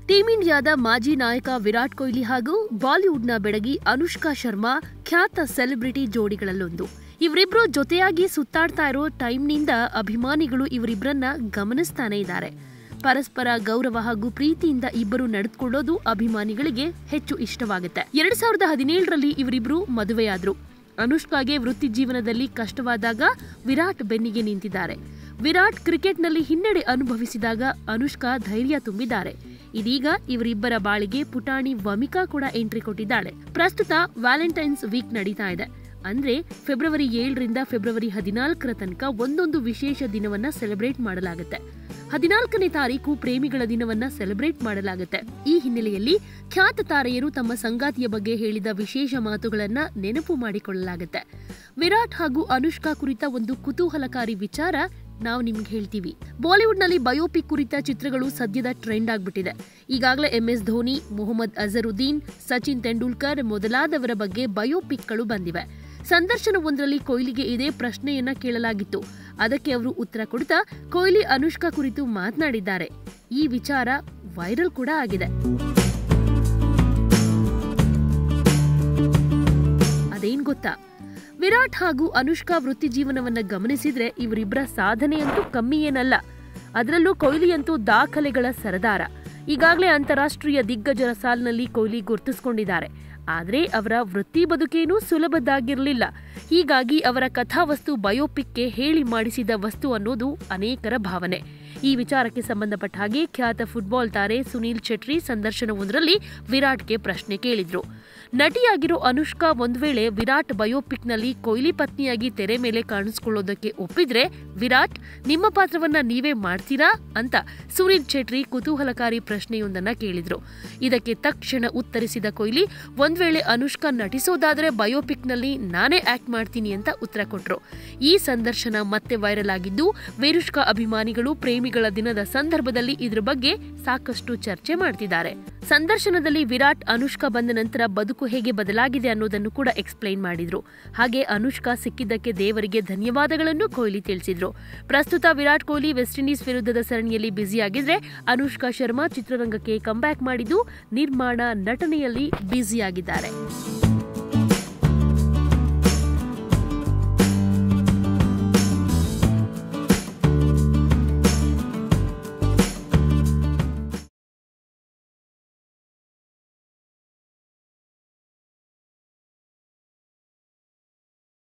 team ಇಂಡಿಯಾದ ಮಾಜಿ ನಾಯಕ ವಿರಾಟ್ ಕೊಹ್ಲಿ ಹಾಗೂ ಬಾಲಿವುಡ್ನ ಬೆಡಗಿ ಅನುಷ್ಕಾ ಶರ್ಮಾ ಖ್ಯಾತ ಸೆಲೆಬ್ರಿಟಿ ಜೋಡಿಗಳಲ್ಲೊಂದು ಇವರಿಬ್ರು ಜೊತೆಯಾಗಿ ಸುತ್ತಾಡ್ತಾ ಇರೋ ಟೈಮ್ನಿಂದ ಅಭಿಮಾನಿಗಳು ಇವರಿಬ್ರನ್ನ ಗಮನಿಸ್ತಾನೆ ಇದ್ದಾರೆ ಪರಸ್ಪರ ಗೌರವ ಹಾಗೂ ಪ್ರೀತಿಯಿಂದ ಇಬ್ಬರು ನಡೆದುಕೊಳ್ಳೋದು ಅಭಿಮಾನಿಗಳಿಗೆ ಹೆಚ್ಚು ಇಷ್ಟವಾಗುತ್ತೆ ಎರಡ್ ಸಾವಿರದ ಹದಿನೇಳರಲ್ಲಿ ಇವರಿಬ್ರು ಮದುವೆಯಾದ್ರು ಅನುಷ್ಕಾಗೆ ವೃತ್ತಿ ಜೀವನದಲ್ಲಿ ಕಷ್ಟವಾದಾಗ ವಿರಾಟ್ ಬೆನ್ನಿಗೆ ನಿಂತಿದ್ದಾರೆ ವಿರಾಟ್ ಕ್ರಿಕೆಟ್ನಲ್ಲಿ ಹಿನ್ನಡೆ ಅನುಭವಿಸಿದಾಗ ಅನುಷ್ಕಾ ಧೈರ್ಯ ತುಂಬಿದ್ದಾರೆ ಇದೀಗ ಇವರಿಬ್ಬರ ಬಾಳಿಗೆ ಪುಟಾಣಿ ವಮಿಕಾ ಕೂಡ ಎಂಟ್ರಿ ಕೊಟ್ಟಿದ್ದಾಳೆ ಪ್ರಸ್ತುತ ವ್ಯಾಲೆಂಟೈನ್ಸ್ ವೀಕ್ ನಡೀತಾ ಇದೆ ಅಂದ್ರೆ ಫೆಬ್ರವರಿ ಏಳರಿಂದ ಫೆಬ್ರವರಿ ಹದಿನಾಲ್ಕರ ತನಕ ಒಂದೊಂದು ವಿಶೇಷ ದಿನವನ್ನ ಸೆಲೆಬ್ರೇಟ್ ಮಾಡಲಾಗುತ್ತೆ ಹದಿನಾಲ್ಕನೇ ತಾರೀಕು ಪ್ರೇಮಿಗಳ ದಿನವನ್ನ ಸೆಲೆಬ್ರೇಟ್ ಮಾಡಲಾಗುತ್ತೆ ಈ ಹಿನ್ನೆಲೆಯಲ್ಲಿ ಖ್ಯಾತ ತಾರೆಯರು ತಮ್ಮ ಸಂಗಾತಿಯ ಬಗ್ಗೆ ಹೇಳಿದ ವಿಶೇಷ ಮಾತುಗಳನ್ನ ನೆನಪು ಮಾಡಿಕೊಳ್ಳಲಾಗುತ್ತೆ ವಿರಾಟ್ ಹಾಗೂ ಅನುಷ್ಕಾ ಕುರಿತ ಒಂದು ಕುತೂಹಲಕಾರಿ ವಿಚಾರ ನಾವು ನಿಮ್ಗೆ ಹೇಳ್ತೀವಿ ಬಾಲಿವುಡ್ನಲ್ಲಿ ಬಯೋಪಿಕ್ ಕುರಿತ ಚಿತ್ರಗಳು ಸದ್ಯದ ಟ್ರೆಂಡ್ ಆಗ್ಬಿಟ್ಟಿದೆ ಈಗಾಗಲೇ ಎಂ ಎಸ್ ಧೋನಿ ಮೊಹಮ್ಮದ್ ಅಜರುದ್ದೀನ್ ಸಚಿನ್ ತೆಂಡೂಲ್ಕರ್ ಮೊದಲಾದವರ ಬಗ್ಗೆ ಬಯೋಪಿಕ್ಗಳು ಬಂದಿವೆ ಸಂದರ್ಶನವೊಂದರಲ್ಲಿ ಕೊಹ್ಲಿಗೆ ಇದೇ ಪ್ರಶ್ನೆಯನ್ನ ಕೇಳಲಾಗಿತ್ತು ಅದಕ್ಕೆ ಅವರು ಉತ್ತರ ಕೊಡ್ತಾ ಕೊಹ್ಲಿ ಅನುಷ್ಕಾ ಕುರಿತು ಮಾತನಾಡಿದ್ದಾರೆ ಈ ವಿಚಾರ ವೈರಲ್ ಕೂಡ ಆಗಿದೆ ಅದೇನ್ ಗೊತ್ತಾ ವಿರಾಟ್ ಹಾಗೂ ಅನುಷ್ಕಾ ವೃತ್ತಿ ಜೀವನವನ್ನ ಗಮನಿಸಿದ್ರೆ ಇವರಿಬ್ಬರ ಸಾಧನೆಯಂತೂ ಕಮ್ಮಿ ಏನಲ್ಲ ಅದರಲ್ಲೂ ಕೊಹ್ಲಿ ಅಂತೂ ದಾಖಲೆಗಳ ಸರದಾರ ಈಗಾಗಲೇ ಅಂತಾರಾಷ್ಟ್ರೀಯ ದಿಗ್ಗಜರ ಸಾಲಿನಲ್ಲಿ ಕೊಹ್ಲಿ ಗುರುತಿಸಿಕೊಂಡಿದ್ದಾರೆ ಆದರೆ ಅವರ ವೃತ್ತಿ ಬದುಕೇನೂ ಸುಲಭದ್ದಾಗಿರಲಿಲ್ಲ ಹೀಗಾಗಿ ಅವರ ಕಥಾವಸ್ತು ಬಯೋಪಿಕ್ಗೆ ಹೇಳಿ ಮಾಡಿಸಿದ ವಸ್ತು ಅನ್ನೋದು ಅನೇಕರ ಭಾವನೆ ಈ ವಿಚಾರಕ್ಕೆ ಸಂಬಂಧಪಟ್ಟ ಹಾಗೆ ಖ್ಯಾತ ಫುಟ್ಬಾಲ್ ತಾರೆ ಸುನೀಲ್ ಚೆಟ್ರಿ ಸಂದರ್ಶನವೊಂದರಲ್ಲಿ ವಿರಾಟ್ಗೆ ಪ್ರಶ್ನೆ ಕೇಳಿದ್ರು ನಟಿಯಾಗಿರೋ ಅನುಷ್ಕಾ ಒಂದ್ ವೇಳೆ ವಿರಾಟ್ ಬಯೋಪಿಕ್ನಲ್ಲಿ ಕೊಹ್ಲಿ ಪತ್ನಿಯಾಗಿ ತೆರೆ ಮೇಲೆ ಕಾಣಿಸ್ಕೊಳ್ಳೋದಕ್ಕೆ ಒಪ್ಪಿದ್ರೆ ವಿರಾಟ್ ನಿಮ್ಮ ಪಾತ್ರವನ್ನ ನೀವೇ ಮಾಡ್ತೀರಾ ಅಂತ ಸುನೀಲ್ ಚೆಟ್ರಿ ಕುತೂಹಲಕಾರಿ ಪ್ರಶ್ನೆಯೊಂದನ್ನ ಕೇಳಿದ್ರು ಇದಕ್ಕೆ ತಕ್ಷಣ ಉತ್ತರಿಸಿದ ಕೊಹ್ಲಿ ಒಂದ್ ವೇಳೆ ಅನುಷ್ಕಾ ನಟಿಸೋದಾದ್ರೆ ಬಯೋಪಿಕ್ನಲ್ಲಿ ನಾನೇ ಆಕ್ಟ್ ಮಾಡ್ತೀನಿ ಅಂತ ಉತ್ತರ ಕೊಟ್ರು ಈ ಸಂದರ್ಶನ ಮತ್ತೆ ವೈರಲ್ ಆಗಿದ್ದು ವಿರುಷ್ಕಾ ಅಭಿಮಾನಿಗಳು ಪ್ರೇಮಿಗಳ ದಿನದ ಸಂದರ್ಭದಲ್ಲಿ ಇದ್ರ ಬಗ್ಗೆ ಸಾಕಷ್ಟು ಚರ್ಚೆ ಮಾಡ್ತಿದ್ದಾರೆ ಸಂದರ್ಶನದಲ್ಲಿ ವಿರಾಟ್ ಅನುಷ್ಕಾ ಬಂದ ನಂತರ ಬದುಕು ಹೇಗೆ ಬದಲಾಗಿದೆ ಅನ್ನೋದನ್ನು ಕೂಡ ಎಕ್ಸ್ಪ್ಲೈನ್ ಮಾಡಿದ್ರು ಹಾಗೆ ಅನುಷ್ಕಾ ಸಿಕ್ಕಿದ್ದಕ್ಕೆ ದೇವರಿಗೆ ಧನ್ಯವಾದಗಳನ್ನು ಕೊಹ್ಲಿ ತಿಳಿಸಿದ್ರು ಪ್ರಸ್ತುತ ವಿರಾಟ್ ಕೊಹ್ಲಿ ವೆಸ್ಟ್ ಇಂಡೀಸ್ ವಿರುದ್ಧದ ಸರಣಿಯಲ್ಲಿ ಬ್ಯುಸಿಯಾಗಿದ್ರೆ ಅನುಷ್ಕಾ ಶರ್ಮಾ ಚಿತ್ರರಂಗಕ್ಕೆ ಕಂಬ್ಯಾಕ್ ಮಾಡಿದ್ದು ನಿರ್ಮಾಣ ನಟನೆಯಲ್ಲಿ ಬ್ಯುಸಿಯಾಗಿದ್ದಾರೆ